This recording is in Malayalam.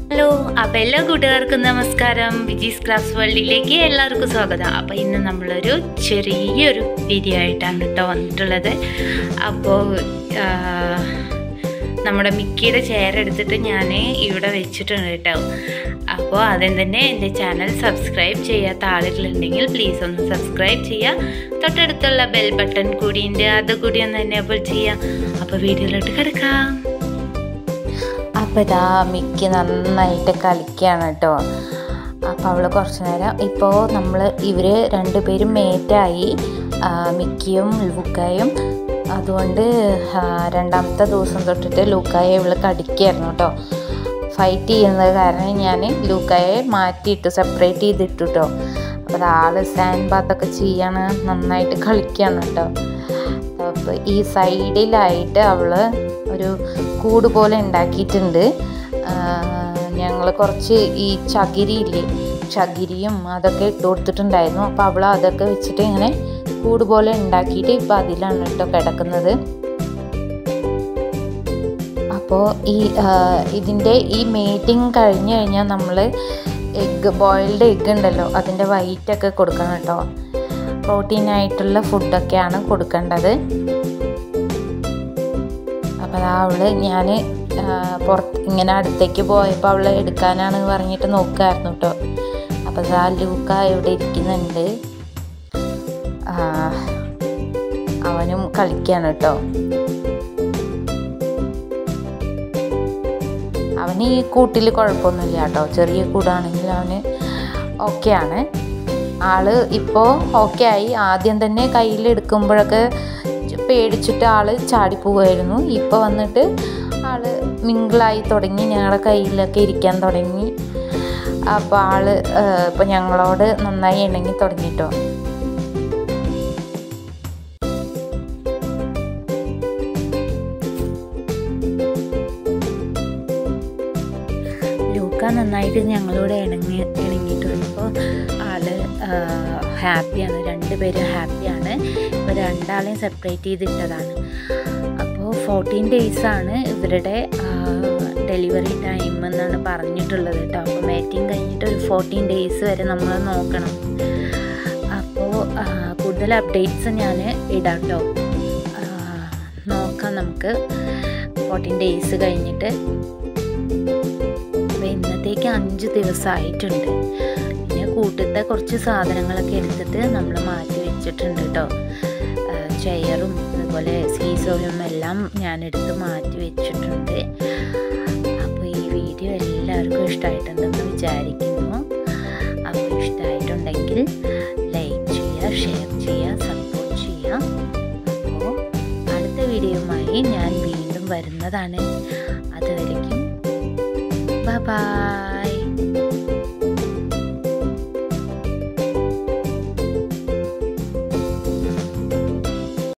ഹലോ അപ്പോൾ എല്ലാ കൂട്ടുകാർക്കും നമസ്കാരം വിജീസ് ക്രാഫ്റ്റ് വേൾഡിലേക്ക് എല്ലാവർക്കും സ്വാഗതം അപ്പോൾ ഇന്ന് നമ്മളൊരു ചെറിയൊരു വീഡിയോ ആയിട്ടാണ് കേട്ടോ വന്നിട്ടുള്ളത് അപ്പോൾ ആ, നമ്മുടെ മിക്കിയുടെ ചെയർ എടുത്തിട്ട് ഞാൻ ഇവിടെ വെച്ചിട്ടുണ്ട് കേട്ടോ അപ്പോൾ ആദ്യം തന്നെ എൻ്റെ ചാനൽ സബ്സ്ക്രൈബ് ചെയ്യാത്ത ആളുകളുണ്ടെങ്കിൽ പ്ലീസ് ഒന്ന് സബ്സ്ക്രൈബ് ചെയ്യുക തൊട്ടടുത്തുള്ള ബെൽ ബട്ടൺ കൂടിയുണ്ട് അത് കൂടി ഒന്ന് എനേബിൾ ചെയ്യുക അപ്പോൾ വീഡിയോയിലോട്ട് കിടക്കാം അപ്പോൾ ഇതാ മിക്കി നന്നായിട്ട് കളിക്കുകയാണ് കേട്ടോ അപ്പോൾ അവൾ കുറച്ച് നേരം ഇപ്പോൾ നമ്മൾ ഇവർ രണ്ടുപേരും മേറ്റായി ആ, മിക്കിയും ലൂക്കായും അതുകൊണ്ട് ആ, രണ്ടാമത്തെ ദിവസം തൊട്ടിട്ട് ലൂക്കായെ ഇവൾ കടിക്കുകയായിരുന്നു കേട്ടോ ഫൈറ്റ് ചെയ്യുന്നത് കാരണം ഞാൻ ലൂക്കായെ മാറ്റിയിട്ടു സെപ്പറേറ്റ് ചെയ്തിട്ടു കേട്ടോ അപ്പോൾ അത് ആൾ സ്റ്റാൻഡ് ബാത്തൊക്കെ ചെയ്യാണ് നന്നായിട്ട് കളിക്കുകയാണ് കേട്ടോ അപ്പോൾ ഈ സൈഡിലായിട്ട് അവൾ ഒരു കൂട് പോലെ ഉണ്ടാക്കിയിട്ടുണ്ട് ഞങ്ങൾ കുറച്ച് ഈ ചകിരിയില്ലേ ചകിരിയും അതൊക്കെ ഇട്ട് കൊടുത്തിട്ടുണ്ടായിരുന്നു അപ്പോൾ അവൾ അതൊക്കെ വെച്ചിട്ട് ഇങ്ങനെ കൂട് പോലെ ഉണ്ടാക്കിയിട്ട് ഇപ്പോൾ അതിലാണ് കേട്ടോ കിടക്കുന്നത് അപ്പോൾ ഈ ആ, ഇതിൻ്റെ ഈ മീറ്റിംഗ് കഴിഞ്ഞ് കഴിഞ്ഞാൽ നമ്മൾ എഗ്ഗ് ബോയിൽഡ് എഗ്ഗ് ഉണ്ടല്ലോ അതിൻ്റെ വൈറ്റൊക്കെ കൊടുക്കണം കേട്ടോ പ്രോട്ടീൻ ആയിട്ടുള്ള ഫുഡൊക്കെയാണ് കൊടുക്കേണ്ടത് അപ്പോൾ അതാ അവള് ഞാൻ പുറത്ത് ഇങ്ങനെ അടുത്തേക്ക് പോയപ്പോൾ അവള് എടുക്കാനാണ് പറഞ്ഞിട്ട് നോക്കായിരുന്നു കേട്ടോ അപ്പോൾ അതാ ലൂക്ക ഇവിടെ ഇരിക്കുന്നുണ്ട് ആ, അവനും കളിക്കാണ് കേട്ടോ അവന് ഈ കൂട്ടിൽ കുഴപ്പമൊന്നുമില്ല കേട്ടോ ചെറിയ കൂടാണെങ്കിൽ അവന് ഓക്കെയാണ് ആള് ഇപ്പോൾ ഓക്കെ ആയി ആദ്യം തന്നെ കയ്യിൽ എടുക്കുമ്പോഴൊക്കെ പേടിച്ചിട്ട് ആള് ചാടിപ്പോവായിരുന്നു ഇപ്പോൾ വന്നിട്ട് ആള് മിങ്കിളായി തുടങ്ങി ഞങ്ങളുടെ കയ്യിലൊക്കെ ഇരിക്കാൻ തുടങ്ങി അപ്പോൾ ആള് ഇപ്പോൾ ഞങ്ങളോട് നന്നായി ഇണങ്ങി തുടങ്ങിട്ടോ ലൂക്ക നന്നായിട്ട് ഞങ്ങളോട് ഇണങ്ങി ഇണങ്ങിയിട്ട് വരുമ്പോൾ ആള് ഹാപ്പിയാണ് രണ്ടുപേരും ഹാപ്പിയാണ് ഇപ്പോൾ രണ്ടാളെയും സെപ്പറേറ്റ് ചെയ്തിട്ടതാണ് അപ്പോൾ ഫോർട്ടീൻ ഡേയ്സാണ് ഇവരുടെ ഡെലിവറി ടൈം എന്നാണ് പറഞ്ഞിട്ടുള്ളത് കേട്ടോ അപ്പോൾ മേറ്റിംഗ് കഴിഞ്ഞിട്ട് ഒരു ഫോർട്ടീൻ ഡേയ്സ് വരെ നമ്മൾ നോക്കണം അപ്പോൾ കൂടുതൽ അപ്ഡേറ്റ്സ് ഞാൻ ഇടാം കേട്ടോ നോക്കാം നമുക്ക് ഫോർട്ടീൻ ഡേയ്സ് കഴിഞ്ഞിട്ട് അപ്പോൾ ഇന്നത്തേക്ക് അഞ്ച് ദിവസമായിട്ടുണ്ട് പിന്നെ കൂട്ടത്തെ കുറച്ച് സാധനങ്ങളൊക്കെ എടുത്തിട്ട് നമ്മൾ മാറ്റി വെച്ചിട്ടുണ്ട് കേട്ടോ ചെയറും അതുപോലെ സീസോയും എല്ലാം ഞാൻ എടുത്ത് മാറ്റി വെച്ചിട്ടുണ്ട് അപ്പോൾ ഈ വീഡിയോ എല്ലാവർക്കും ഇഷ്ടമായിട്ടുണ്ടെന്ന് വിചാരിക്കുന്നു അപ്പോൾ ഇഷ്ടമായിട്ടുണ്ടെങ്കിൽ ലൈക്ക് ചെയ്യുക ഷെയർ ചെയ്യുക സപ്പോർട്ട് ചെയ്യുക അപ്പോൾ അടുത്ത വീഡിയോയുമായി ഞാൻ വീണ്ടും വരുന്നതാണ് അതുവരയ്ക്കും Bye bye.